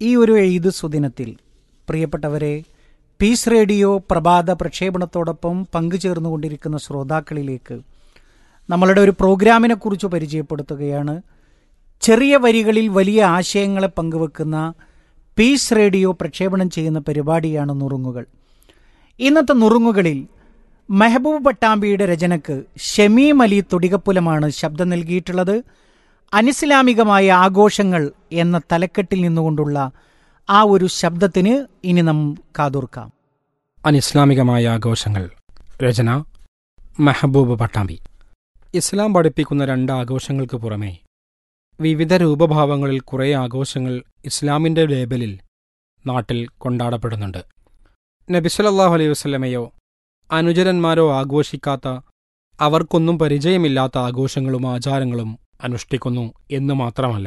ഈ ഒരു ഈദ് സുദിനത്തിൽ പ്രിയപ്പെട്ടവരെ പീസ് റേഡിയോ പ്രഭാത പ്രക്ഷേപണത്തോടൊപ്പം പങ്കുചേർന്നുകൊണ്ടിരിക്കുന്ന ശ്രോതാക്കളിലേക്ക് നമ്മളുടെ ഒരു പ്രോഗ്രാമിനെ കുറിച്ച് പരിചയപ്പെടുത്തുകയാണ് ചെറിയ വരികളിൽ വലിയ ആശയങ്ങളെ പങ്കുവെക്കുന്ന പീസ് റേഡിയോ പ്രക്ഷേപണം ചെയ്യുന്ന പരിപാടിയാണ് നുറുങ്ങുകൾ ഇന്നത്തെ നുറുങ്ങുകളിൽ മെഹബൂബ് പട്ടാമ്പിയുടെ രചനക്ക് ഷമീം അലി തുടികപ്പുലമാണ് ശബ്ദം നൽകിയിട്ടുള്ളത് അനിസ്ലാമികമായ ആഘോഷങ്ങൾ എന്ന തലക്കെട്ടിൽ നിന്നുകൊണ്ടുള്ള ആ ഒരു ശബ്ദത്തിന് ഇനി നാം കാതോർക്കാം അനിസ്ലാമികമായ ആഘോഷങ്ങൾ രചന മെഹബൂബ് പട്ടാമ്പി ഇസ്ലാം പഠിപ്പിക്കുന്ന രണ്ട് ആഘോഷങ്ങൾക്ക് പുറമെ വിവിധ രൂപഭാവങ്ങളിൽ കുറേ ആഘോഷങ്ങൾ ഇസ്ലാമിൻ്റെ ലേബലിൽ നാട്ടിൽ കൊണ്ടാടപ്പെടുന്നുണ്ട് നബിസലല്ലാഹു അലൈഹി വസ്ലമയോ അനുചരന്മാരോ ആഘോഷിക്കാത്ത അവർക്കൊന്നും പരിചയമില്ലാത്ത ആഘോഷങ്ങളും ആചാരങ്ങളും അനുഷ്ഠിക്കുന്നു എന്ന് മാത്രമല്ല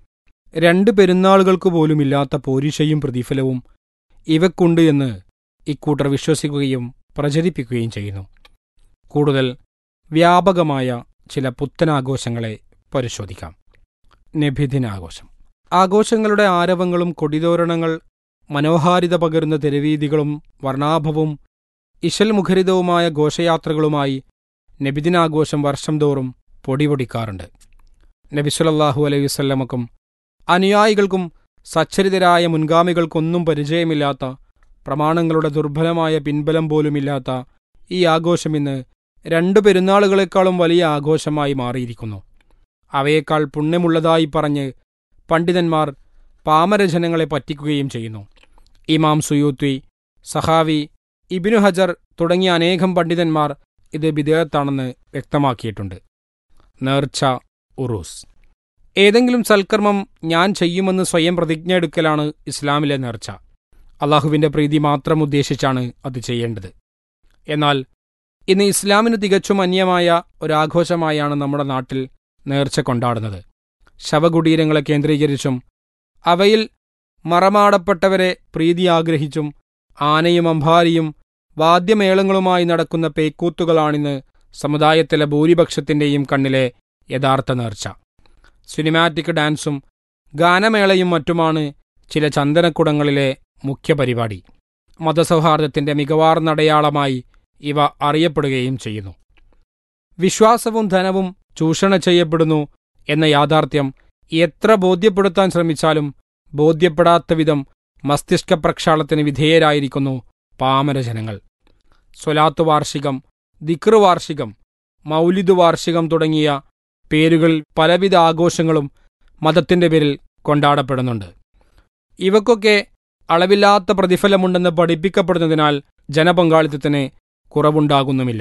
രണ്ട് പെരുന്നാളുകൾക്ക് പോലുമില്ലാത്ത പോരിശയും പ്രതിഫലവും ഇവക്കുണ്ട് എന്ന് ഇക്കൂട്ടർ വിശ്വസിക്കുകയും പ്രചരിപ്പിക്കുകയും ചെയ്യുന്നു കൂടുതൽ വ്യാപകമായ ചില പുത്തനാഘോഷങ്ങളെ പരിശോധിക്കാം നബിദിനാഘോഷം ആഘോഷങ്ങളുടെ ആരവങ്ങളും കൊടിതോരണങ്ങൾ മനോഹാരിത പകരുന്ന തെരുവീതികളും വർണ്ണാഭവും ഇശൽ മുഖരിതവുമായ ഘോഷയാത്രകളുമായി നബിദിനാഘോഷം വർഷം തോറും പൊടിപൊടിക്കാറുണ്ട് നബിസുലല്ലാഹു അലൈഹി വസല്ലമക്കും അനുയായികൾക്കും സച്ചരിതരായ മുൻഗാമികൾക്കൊന്നും പരിചയമില്ലാത്ത പ്രമാണങ്ങളുടെ ദുർബലമായ പിൻബലം പോലുമില്ലാത്ത ഈ ആഘോഷം ഇന്ന് രണ്ടു പെരുന്നാളുകളെക്കാളും വലിയ ആഘോഷമായി മാറിയിരിക്കുന്നു അവയേക്കാൾ പുണ്യമുള്ളതായി പറഞ്ഞ് പണ്ഡിതന്മാർ പാമരജനങ്ങളെ പറ്റിക്കുകയും ചെയ്യുന്നു ഇമാം സുയൂത്വി സഹാവി ഇബിനു ഹജർ തുടങ്ങിയ അനേകം പണ്ഡിതന്മാർ ഇത് വിധേയത്താണെന്ന് വ്യക്തമാക്കിയിട്ടുണ്ട് നേർച്ച ഉറൂസ് ഏതെങ്കിലും സൽക്കർമ്മം ഞാൻ ചെയ്യുമെന്ന് സ്വയം പ്രതിജ്ഞ എടുക്കലാണ് ഇസ്ലാമിലെ നേർച്ച അള്ളാഹുവിന്റെ പ്രീതി മാത്രം ഉദ്ദേശിച്ചാണ് അത് ചെയ്യേണ്ടത് എന്നാൽ ഇന്ന് ഇസ്ലാമിന് തികച്ചും അന്യമായ ഒരാഘോഷമായാണ് നമ്മുടെ നാട്ടിൽ നേർച്ച കൊണ്ടാടുന്നത് ശവകുടീരങ്ങളെ കേന്ദ്രീകരിച്ചും അവയിൽ മറമാടപ്പെട്ടവരെ പ്രീതി ആഗ്രഹിച്ചും ആനയും അമ്പാരിയും വാദ്യമേളങ്ങളുമായി നടക്കുന്ന പേക്കൂത്തുകളാണിന്ന് സമുദായത്തിലെ ഭൂരിപക്ഷത്തിന്റെയും കണ്ണിലെ യഥാർത്ഥ നേർച്ച സിനിമാറ്റിക് ഡാൻസും ഗാനമേളയും മറ്റുമാണ് ചില ചന്ദനക്കുടങ്ങളിലെ മുഖ്യ പരിപാടി മതസൗഹാർദ്ദത്തിന്റെ മികവാർന്ന അടയാളമായി ഇവ അറിയപ്പെടുകയും ചെയ്യുന്നു വിശ്വാസവും ധനവും ചൂഷണം ചെയ്യപ്പെടുന്നു എന്ന യാഥാർത്ഥ്യം എത്ര ബോധ്യപ്പെടുത്താൻ ശ്രമിച്ചാലും ബോധ്യപ്പെടാത്ത വിധം മസ്തിഷ്ക പ്രക്ഷാളത്തിന് വിധേയരായിരിക്കുന്നു പാമര ജനങ്ങൾ സ്വലാത്ത് വാർഷികം ദിക്ർ വാർഷികം മൗലിദ് വാർഷികം തുടങ്ങിയ പേരുകൾ പലവിധ ആഘോഷങ്ങളും മതത്തിന്റെ പേരിൽ കൊണ്ടാടപ്പെടുന്നുണ്ട് ഇവക്കൊക്കെ അളവില്ലാത്ത പ്രതിഫലമുണ്ടെന്ന് പഠിപ്പിക്കപ്പെടുന്നതിനാൽ ജനപങ്കാളിത്തത്തിന് കുറവുണ്ടാകുന്നുമില്ല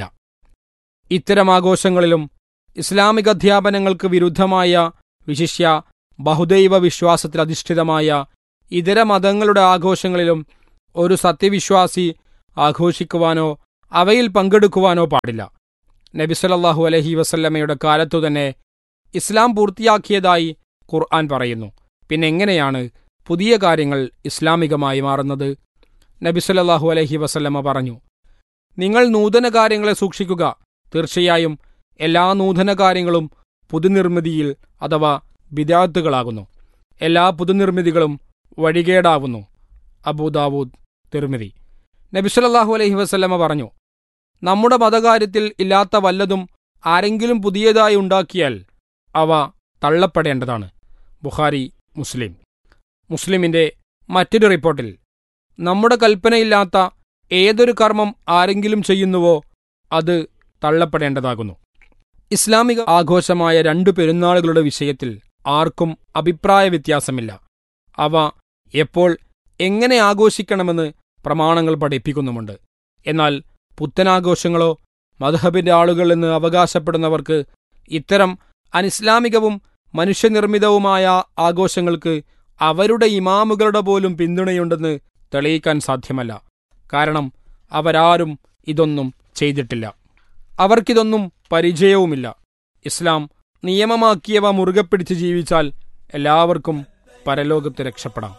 ഇത്തരം ആഘോഷങ്ങളിലും ഇസ്ലാമിക അധ്യാപനങ്ങൾക്ക് വിരുദ്ധമായ വിശിഷ്യ ബഹുദൈവ വിശ്വാസത്തിൽ അധിഷ്ഠിതമായ ഇതര മതങ്ങളുടെ ആഘോഷങ്ങളിലും ഒരു സത്യവിശ്വാസി ആഘോഷിക്കുവാനോ അവയിൽ പങ്കെടുക്കുവാനോ പാടില്ല നബിസലല്ലാഹു അലഹി വസല്ലമയുടെ കാലത്തു തന്നെ ഇസ്ലാം പൂർത്തിയാക്കിയതായി ഖുർആൻ പറയുന്നു പിന്നെ എങ്ങനെയാണ് പുതിയ കാര്യങ്ങൾ ഇസ്ലാമികമായി മാറുന്നത് നബിസലല്ലാഹു അലഹി വസല്ലമ പറഞ്ഞു നിങ്ങൾ നൂതന കാര്യങ്ങളെ സൂക്ഷിക്കുക തീർച്ചയായും എല്ലാ നൂതന കാര്യങ്ങളും പുതുനിർമ്മിതിയിൽ അഥവാ ബിദാത്തുകളാകുന്നു എല്ലാ പുതുനിർമ്മിതികളും വഴികേടാവുന്നു അബൂദാവൂദ് തിർമിതി നബിസലല്ലാഹു അലൈഹി വസല്ലമ പറഞ്ഞു നമ്മുടെ മതകാര്യത്തിൽ ഇല്ലാത്ത വല്ലതും ആരെങ്കിലും പുതിയതായി ഉണ്ടാക്കിയാൽ അവ തള്ളപ്പെടേണ്ടതാണ് ബുഖാരി മുസ്ലിം മുസ്ലിമിന്റെ മറ്റൊരു റിപ്പോർട്ടിൽ നമ്മുടെ കൽപ്പനയില്ലാത്ത ഏതൊരു കർമ്മം ആരെങ്കിലും ചെയ്യുന്നുവോ അത് തള്ളപ്പെടേണ്ടതാകുന്നു ഇസ്ലാമിക ആഘോഷമായ രണ്ടു പെരുന്നാളുകളുടെ വിഷയത്തിൽ ആർക്കും അഭിപ്രായ വ്യത്യാസമില്ല അവ എപ്പോൾ എങ്ങനെ ആഘോഷിക്കണമെന്ന് പ്രമാണങ്ങൾ പഠിപ്പിക്കുന്നുമുണ്ട് എന്നാൽ പുത്തനാഘോഷങ്ങളോ മധുഹബിന്റെ ആളുകൾ എന്ന് അവകാശപ്പെടുന്നവർക്ക് ഇത്തരം അനിസ്ലാമികവും മനുഷ്യനിർമ്മിതവുമായ ആഘോഷങ്ങൾക്ക് അവരുടെ ഇമാമുകളുടെ പോലും പിന്തുണയുണ്ടെന്ന് തെളിയിക്കാൻ സാധ്യമല്ല കാരണം അവരാരും ഇതൊന്നും ചെയ്തിട്ടില്ല അവർക്കിതൊന്നും പരിചയവുമില്ല ഇസ്ലാം നിയമമാക്കിയവ മുറുകെ പിടിച്ച് ജീവിച്ചാൽ എല്ലാവർക്കും പരലോകത്ത് രക്ഷപ്പെടാം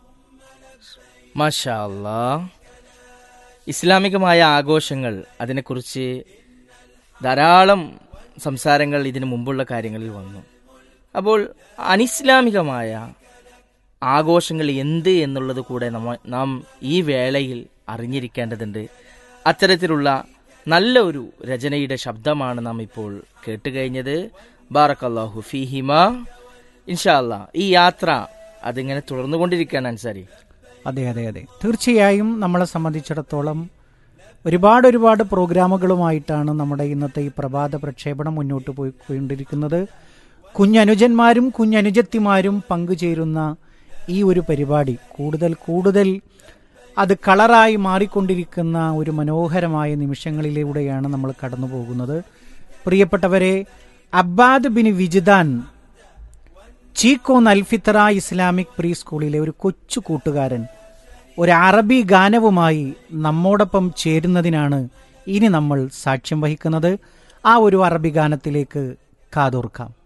മാഷാ അല്ലാ ഇസ്ലാമികമായ ആഘോഷങ്ങൾ അതിനെക്കുറിച്ച് ധാരാളം സംസാരങ്ങൾ ഇതിനു മുമ്പുള്ള കാര്യങ്ങളിൽ വന്നു അപ്പോൾ അനിസ്ലാമികമായ ആഘോഷങ്ങൾ എന്ത് എന്നുള്ളത് കൂടെ നമ്മ നാം ഈ വേളയിൽ അറിഞ്ഞിരിക്കേണ്ടതുണ്ട് അത്തരത്തിലുള്ള നല്ല ഒരു രചനയുടെ ശബ്ദമാണ് നാം ഇപ്പോൾ കേട്ടുകഴിഞ്ഞത് ബാറക്കല്ലാഹു ഫിഹിമ ഇൻഷാല്ല ഈ യാത്ര അതിങ്ങനെ തുടർന്നുകൊണ്ടിരിക്കുകയാണ് അൻസാരി അതെ അതെ അതെ തീർച്ചയായും നമ്മളെ സംബന്ധിച്ചിടത്തോളം ഒരുപാട് ഒരുപാട് പ്രോഗ്രാമുകളുമായിട്ടാണ് നമ്മുടെ ഇന്നത്തെ ഈ പ്രഭാത പ്രക്ഷേപണം മുന്നോട്ട് പോയിക്കൊണ്ടിരിക്കുന്നത് കുഞ്ഞനുജന്മാരും കുഞ്ഞനുജത്തിമാരും പങ്കുചേരുന്ന ഈ ഒരു പരിപാടി കൂടുതൽ കൂടുതൽ അത് കളറായി മാറിക്കൊണ്ടിരിക്കുന്ന ഒരു മനോഹരമായ നിമിഷങ്ങളിലൂടെയാണ് നമ്മൾ കടന്നു പോകുന്നത് പ്രിയപ്പെട്ടവരെ അബ്ബാദ് ബിൻ വിജിദാൻ ചീക്കോ നൽഫിത്ര ഇസ്ലാമിക് പ്രീ സ്കൂളിലെ ഒരു കൊച്ചു കൂട്ടുകാരൻ ഒരു അറബി ഗാനവുമായി നമ്മോടൊപ്പം ചേരുന്നതിനാണ് ഇനി നമ്മൾ സാക്ഷ്യം വഹിക്കുന്നത് ആ ഒരു അറബി ഗാനത്തിലേക്ക് കാതോർക്കാം